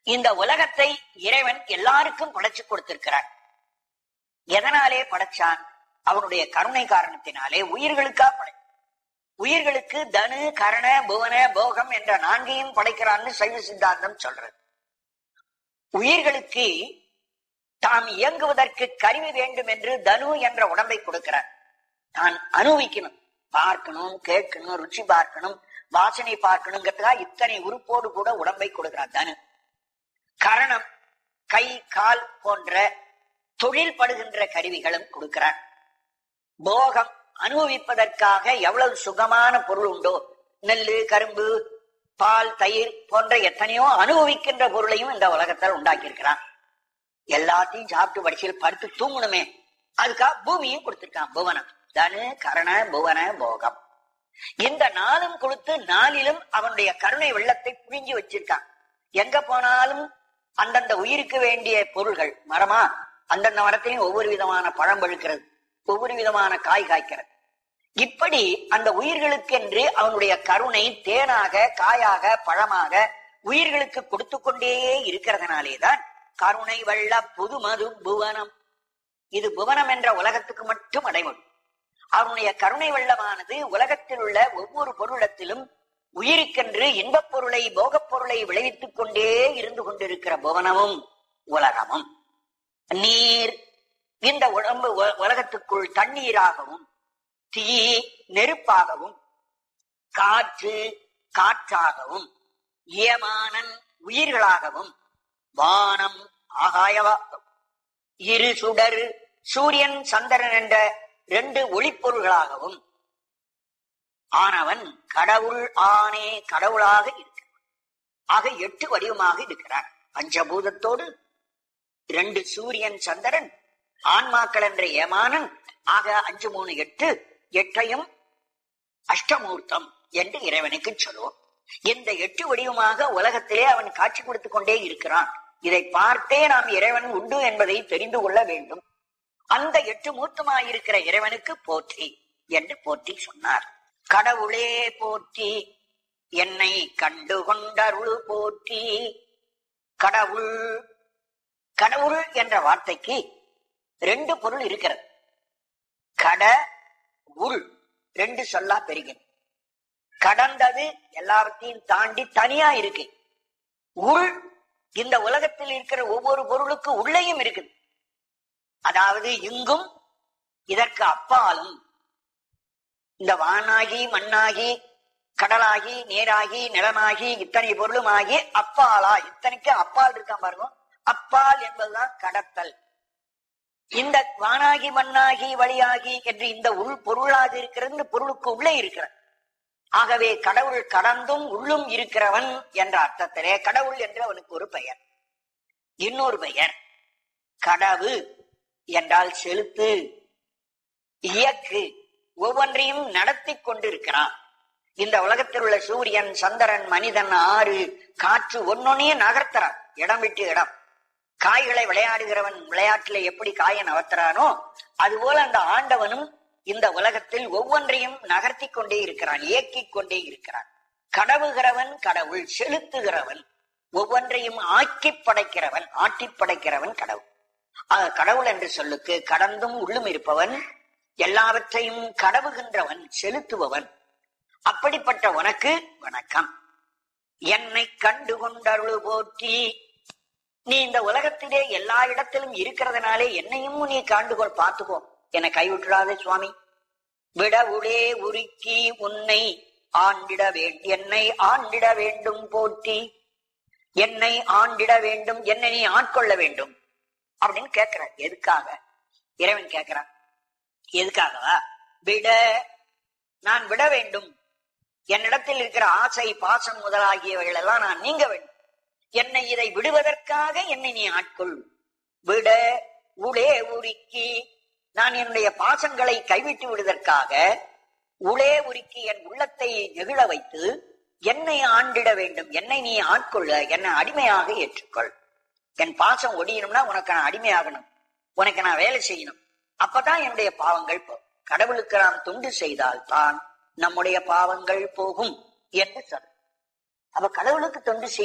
இந்த உலகத்தை இறைவன் எல்லாருக்கும் படைச்சு கொடுத்திருக்கிறான் எதனாலே படைச்சான் அவனுடைய கருணை காரணத்தினாலே உயிர்களுக்கா படை உயிர்களுக்கு தனு கரண புவன போகம் என்ற நான்கையும் படைக்கிறான்னு சைவ சித்தாந்தம் சொல்றது உயிர்களுக்கு தாம் இயங்குவதற்கு கருவி வேண்டும் என்று தனு என்ற உடம்பை கொடுக்கிறார் தான் அனுபவிக்கணும் பார்க்கணும் கேட்கணும் ருச்சி பார்க்கணும் வாசனை பார்க்கணுங்கிறதுக்காக இத்தனை உறுப்போடு கூட உடம்பை கொடுக்கிறார் தனு கரணம் கை கால் போன்ற தொழில் படுகின்ற கருவிகளும் கொடுக்கிறார் போகம் அனுபவிப்பதற்காக எவ்வளவு சுகமான பொருள் உண்டோ நெல்லு கரும்பு பால் தயிர் போன்ற எத்தனையோ அனுபவிக்கின்ற பொருளையும் இந்த உலகத்தில் உண்டாக்கி இருக்கிறான் எல்லாத்தையும் சாப்பிட்டு வடிச்சில் படுத்து தூங்கணுமே அதுக்காக பூமியும் கொடுத்திருக்கான் புவனம் தனு கரண புவன போகம் இந்த நாளும் கொடுத்து நாளிலும் அவனுடைய கருணை வெள்ளத்தை புரிஞ்சு வச்சிருக்கான் எங்க போனாலும் அந்தந்த உயிருக்கு வேண்டிய பொருள்கள் மரமா அந்தந்த மரத்திலையும் ஒவ்வொரு விதமான பழம் பழுக்கிறது ஒவ்வொரு விதமான காய் காய்க்கிறது இப்படி அந்த உயிர்களுக்கென்று அவனுடைய கருணை தேனாக காயாக பழமாக உயிர்களுக்கு கொடுத்து கொண்டே இருக்கிறதுனாலேதான் கருணை வெள்ள புதுமது புவனம் இது புவனம் என்ற உலகத்துக்கு மட்டும் அடைமொழி அவனுடைய கருணை வெள்ளமானது உலகத்தில் உள்ள ஒவ்வொரு பொருளத்திலும் உயிருக்கென்று இன்பப் பொருளை போகப் பொருளை விளைவித்துக் கொண்டே இருந்து கொண்டிருக்கிற புவனமும் உலகமும் நீர் இந்த உடம்பு உ- உலகத்துக்குள் தண்ணீராகவும் தீ நெருப்பாகவும் காற்று காற்றாகவும் ஏமானன் உயிர்களாகவும் வானம் ஆகாயவாகவும் இரு சுடர் சூரியன் சந்திரன் என்ற ரெண்டு ஒளிப்பொருள்களாகவும் ஆனவன் கடவுள் ஆனே கடவுளாக இருக்கிறான் ஆக எட்டு வடிவமாக இருக்கிறான் பஞ்சபூதத்தோடு ரெண்டு சூரியன் சந்திரன் ஆன்மாக்கள் என்ற ஏமானன் ஆக அஞ்சு மூணு எட்டு எட்டையும் அஷ்டமூர்த்தம் என்று இறைவனுக்கு சொல்லுவோம் இந்த எட்டு வடிவமாக உலகத்திலே அவன் காட்சி கொடுத்துக் கொண்டே இருக்கிறான் இதை பார்த்தே நாம் இறைவன் உண்டு என்பதை தெரிந்து கொள்ள வேண்டும் அந்த எட்டு மூர்த்தமாயிருக்கிற இறைவனுக்கு போற்றி என்று போற்றி சொன்னார் கடவுளே போற்றி என்னை கண்டு கொண்டருள் போற்றி கடவுள் கடவுள் என்ற வார்த்தைக்கு ரெண்டு பொருள் இருக்கிறது கட உள் ரெண்டு சொல்லா பெருகின் கடந்தது எல்லாவற்றையும் தாண்டி தனியா இருக்கு உள் இந்த உலகத்தில் இருக்கிற ஒவ்வொரு பொருளுக்கு உள்ளேயும் இருக்குது அதாவது இங்கும் இதற்கு அப்பாலும் இந்த வானாகி மண்ணாகி கடலாகி நேராகி நிலமாகி இத்தனை பொருளுமாகி அப்பாலா இத்தனைக்கு அப்பால் இருக்கான் பாருங்க அப்பால் என்பதுதான் கடத்தல் இந்த வானாகி மண்ணாகி வழியாகி என்று இந்த உள் பொருளாக இருக்கிறது இந்த பொருளுக்கு உள்ளே இருக்கிற ஆகவே கடவுள் கடந்தும் உள்ளும் இருக்கிறவன் என்ற அர்த்தத்திலே கடவுள் என்று அவனுக்கு ஒரு பெயர் இன்னொரு பெயர் கடவு என்றால் செலுத்து இயக்கு ஒவ்வொன்றையும் நடத்தி கொண்டிருக்கிறான் இந்த உலகத்தில் உள்ள சூரியன் சந்திரன் மனிதன் ஆறு காற்று ஒன்னொன்னையும் நகர்த்துறான் இடம் விட்டு இடம் காய்களை விளையாடுகிறவன் விளையாட்டுல எப்படி காயை நகர்த்துறானோ அதுபோல அந்த ஆண்டவனும் இந்த உலகத்தில் ஒவ்வொன்றையும் நகர்த்தி கொண்டே இருக்கிறான் இயக்கிக் கொண்டே இருக்கிறான் கடவுகிறவன் கடவுள் செலுத்துகிறவன் ஒவ்வொன்றையும் ஆக்கி படைக்கிறவன் ஆட்டி படைக்கிறவன் கடவுள் ஆக கடவுள் என்ற சொல்லுக்கு கடந்தும் உள்ளும் இருப்பவன் எல்லாவற்றையும் கடவுகின்றவன் செலுத்துபவன் அப்படிப்பட்ட உனக்கு வணக்கம் என்னை கண்டு கொண்டருள் போற்றி நீ இந்த உலகத்திலே எல்லா இடத்திலும் இருக்கிறதுனாலே என்னையும் நீ காண்டுகொள் பார்த்துக்கோ என்னை கைவிட்டுறாதே சுவாமி விடவுளே உருக்கி உன்னை ஆண்டிட வேண்டும் என்னை ஆண்டிட வேண்டும் போற்றி என்னை ஆண்டிட வேண்டும் என்னை நீ ஆட்கொள்ள வேண்டும் அப்படின்னு கேட்கிற எதுக்காக இறைவன் கேட்கிறான் எதுக்காகவா விட நான் விட வேண்டும் என்னிடத்தில் இருக்கிற ஆசை பாசம் முதலாகியவைகள் எல்லாம் நான் நீங்க வேண்டும் என்னை இதை விடுவதற்காக என்னை நீ ஆட்கொள் விட உளே உருக்கி நான் என்னுடைய பாசங்களை கைவிட்டு விடுவதற்காக உளே உருக்கி என் உள்ளத்தை நெகிழ வைத்து என்னை ஆண்டிட வேண்டும் என்னை நீ ஆட்கொள்ள என்னை அடிமையாக ஏற்றுக்கொள் என் பாசம் ஒடியணும்னா உனக்கு நான் அடிமையாகணும் உனக்கு நான் வேலை செய்யணும் அப்பதான் என்னுடைய பாவங்கள் போகும் கடவுளுக்கு நாம் தொண்டு செய்தால் தான் நம்முடைய பாவங்கள் போகும் என்று சொல் அப்ப கடவுளுக்கு தொண்டு செய்